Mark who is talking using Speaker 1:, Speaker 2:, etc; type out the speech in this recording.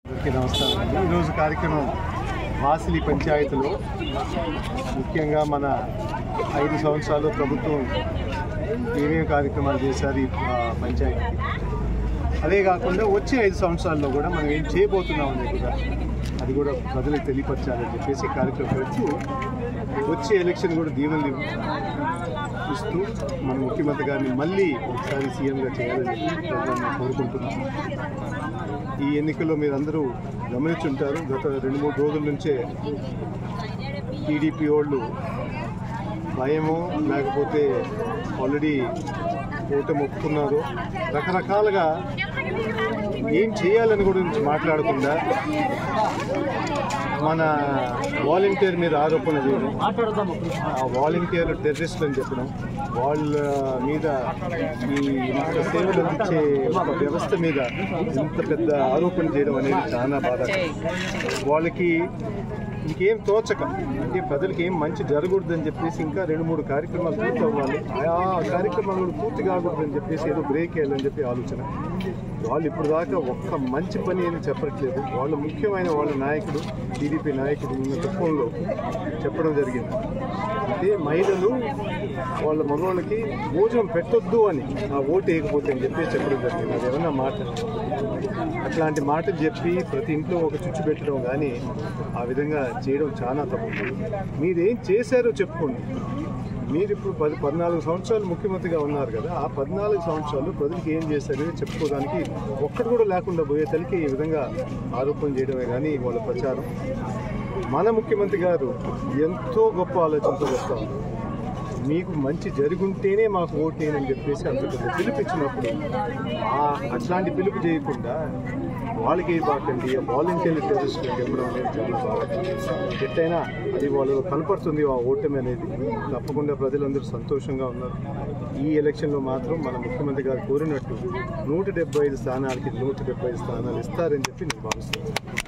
Speaker 1: అందరికీ నమస్కారం అండి ఈరోజు కార్యక్రమం వాసిలి పంచాయతీలో ముఖ్యంగా మన ఐదు సంవత్సరాలు ప్రభుత్వం ఏమేమి కార్యక్రమాలు చేశారు ఈ ఆ, పంచాయతీ అదే కాకుండా వచ్చే ఐదు సంవత్సరాల్లో కూడా మనం ఏం చేయబోతున్నాం అనేది కూడా అది కూడా ప్రజలకు తెలియపరచాలని చెప్పేసి ఈ కార్యక్రమం పెడుతూ వచ్చే ఎలక్షన్ కూడా దీవెనలు ఇస్తూ మన ముఖ్యమంత్రి గారిని మళ్ళీ ఒకసారి సీఎంగా చేయాలని చెప్పి ప్రజలను కోరుకుంటున్నాం ఈ ఎన్నికల్లో మీరు అందరూ గమనించుంటారు గత రెండు మూడు రోజుల నుంచే టీడీపీ వాళ్ళు భయమో లేకపోతే ఆల్రెడీ ఓటమి ఒప్పుకున్నారు రకరకాలుగా ఏం చేయాలని గురించి మాట్లాడకుండా మన వాలంటీర్ మీద ఆరోపణ చేయడం ఆ వాలంటీర్ టెర్రరిస్ట్ అని చెప్పడం వాళ్ళ మీద ఈ ఇంత సేవలు అందించే ఒక వ్యవస్థ మీద ఇంత పెద్ద ఆరోపణ చేయడం అనేది చాలా బాధ వాళ్ళకి ఇంకేం తోచక అంటే ప్రజలకి ఏం మంచి జరగకూడదని చెప్పేసి ఇంకా రెండు మూడు కార్యక్రమాలు పూర్తి అవ్వాలి ఆ కార్యక్రమాలు కూడా పూర్తి కాకూడదని చెప్పేసి ఏదో బ్రేక్ వేయాలని చెప్పి ఆలోచన వాళ్ళు ఇప్పుడు దాకా ఒక్క మంచి పని అని చెప్పట్లేదు వాళ్ళ ముఖ్యమైన వాళ్ళ నాయకుడు టీడీపీ నాయకుడు నిన్న కుప్పంలో చెప్పడం జరిగింది అంటే మహిళలు వాళ్ళ మగవాళ్ళకి భోజనం పెట్టొద్దు అని ఆ ఓటు వేయకపోతే అని చెప్పి చెప్పడం జరిగింది అది ఏమన్నా మాట అట్లాంటి మాటలు చెప్పి ప్రతి ఇంట్లో ఒక చుచ్చు పెట్టడం కానీ ఆ విధంగా చేయడం చాలా తప్పు మీరేం చేశారో చెప్పుకోండి మీరు ఇప్పుడు పది పద్నాలుగు సంవత్సరాలు ముఖ్యమంత్రిగా ఉన్నారు కదా ఆ పద్నాలుగు సంవత్సరాలు ప్రజలకు ఏం చేశారో చెప్పుకోవడానికి ఒక్కటి కూడా లేకుండా పోయే తలకి ఈ విధంగా ఆరోపణ చేయడమే కానీ వాళ్ళ ప్రచారం మన ముఖ్యమంత్రి గారు ఎంతో గొప్ప ఆలోచనతో వస్తాం మీకు మంచి జరుగుంటేనే మాకు ఓటేనని చెప్పేసి అంత పెద్ద పిలుపు ఇచ్చినప్పుడు ఆ అట్లాంటి పిలుపు చేయకుండా వాళ్ళకి బాకండి వాలంటీర్లు టెరిస్ట్ చెప్పడం అనేది చాలా బాగా ఎట్టయినా అది వాళ్ళు కనపడుతుంది ఆ ఓటమి అనేది తప్పకుండా ప్రజలందరూ సంతోషంగా ఉన్నారు ఈ ఎలక్షన్లో మాత్రం మన ముఖ్యమంత్రి గారు కోరినట్టు నూట డెబ్బై ఐదు స్థానాలకి నూట డెబ్బై ఐదు స్థానాలు ఇస్తారని చెప్పి నేను భావిస్తున్నాను